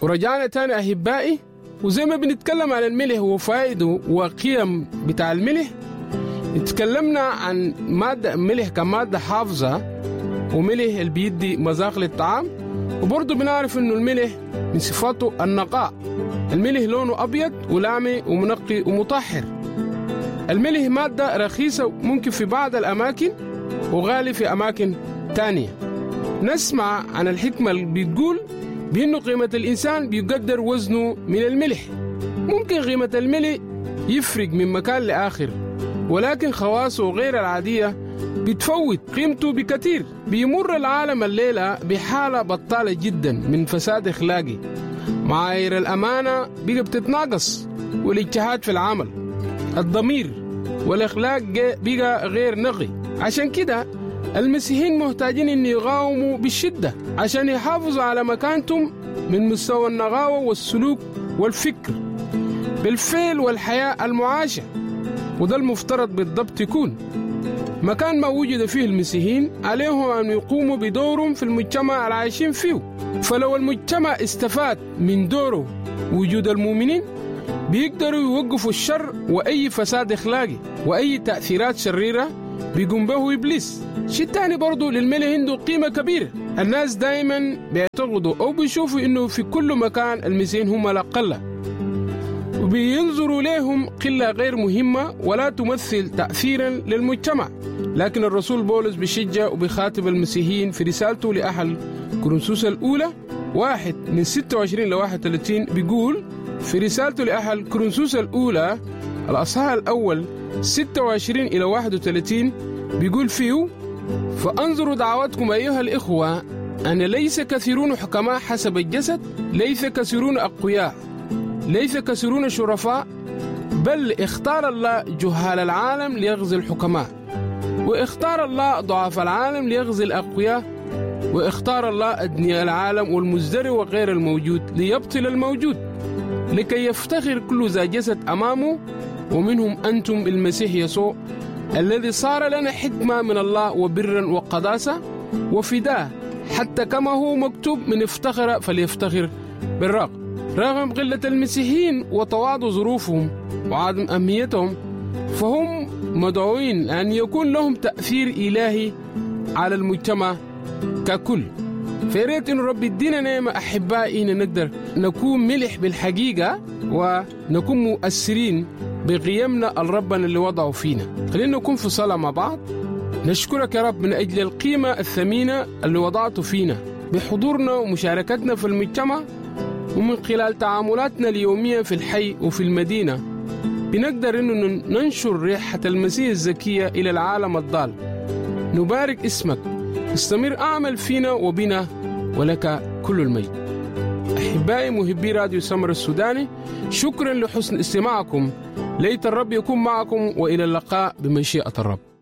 ورجعنا تاني أحبائي وزي ما بنتكلم عن الملح وفائده وقيم بتاع الملح اتكلمنا عن مادة ملح كمادة حافظة وملح اللي بيدي مذاق للطعام وبرضه بنعرف انه الملح من صفاته النقاء الملح لونه ابيض ولامع ومنقي ومطهر الملح مادة رخيصة ممكن في بعض الأماكن وغالي في أماكن تانية نسمع عن الحكمة اللي بتقول بأنه قيمة الإنسان بيقدر وزنه من الملح ممكن قيمة الملح يفرق من مكان لآخر ولكن خواصه غير العادية بتفوت قيمته بكثير بيمر العالم الليلة بحالة بطالة جدا من فساد إخلاقي معايير الأمانة بقى بتتناقص والاجتهاد في العمل الضمير والإخلاق بقى غير نقي عشان كده المسيحيين محتاجين أن يقاوموا بالشدة عشان يحافظوا على مكانتهم من مستوى النغاوة والسلوك والفكر بالفعل والحياة المعاشة وده المفترض بالضبط يكون مكان ما وجد فيه المسيحيين عليهم أن يقوموا بدورهم في المجتمع العايشين فيه فلو المجتمع استفاد من دوره وجود المؤمنين بيقدروا يوقفوا الشر وأي فساد إخلاقي وأي تأثيرات شريرة بيقوم به إبليس شيء تاني برضو للملح عنده قيمة كبيرة الناس دايما بيعتقدوا أو بيشوفوا إنه في كل مكان المسيحيين هم الأقل وبينظروا لهم قلة غير مهمة ولا تمثل تأثيرا للمجتمع لكن الرسول بولس بيشجع وبيخاطب المسيحيين في رسالته لأهل كورنثوس الأولى واحد من 26 ل 31 بيقول في رسالته لأهل كورنثوس الأولى الأصحاح الأول 26 إلى 31 بيقول فيه فأنظروا دعوتكم أيها الإخوة أن ليس كثيرون حكماء حسب الجسد ليس كثيرون أقوياء ليس كثيرون شرفاء بل اختار الله جهال العالم ليغزي الحكماء واختار الله ضعاف العالم ليغزي الأقوياء واختار الله أدنياء العالم والمزدري وغير الموجود ليبطل الموجود لكي يفتخر كل ذا جسد أمامه ومنهم أنتم المسيح يسوع الذي صار لنا حكمة من الله وبرا وقداسة وفداء حتى كما هو مكتوب من افتخر فليفتخر بالرق رغم قلة المسيحيين وتواضع ظروفهم وعدم أهميتهم فهم مدعوين أن يكون لهم تأثير إلهي على المجتمع ككل فياريت إن رب يدينا نعمة أحبائي إن نقدر نكون ملح بالحقيقة ونكون مؤثرين بقيمنا الربنا اللي وضعه فينا خلينا نكون في صلاة مع بعض نشكرك يا رب من أجل القيمة الثمينة اللي وضعته فينا بحضورنا ومشاركتنا في المجتمع ومن خلال تعاملاتنا اليومية في الحي وفي المدينة بنقدر أنه ننشر ريحة المسيح الزكية إلى العالم الضال نبارك اسمك استمر أعمل فينا وبنا ولك كل المجد أحبائي محبي راديو سمر السوداني شكرا لحسن استماعكم ليت الرب يكون معكم وإلى اللقاء بمشيئة الرب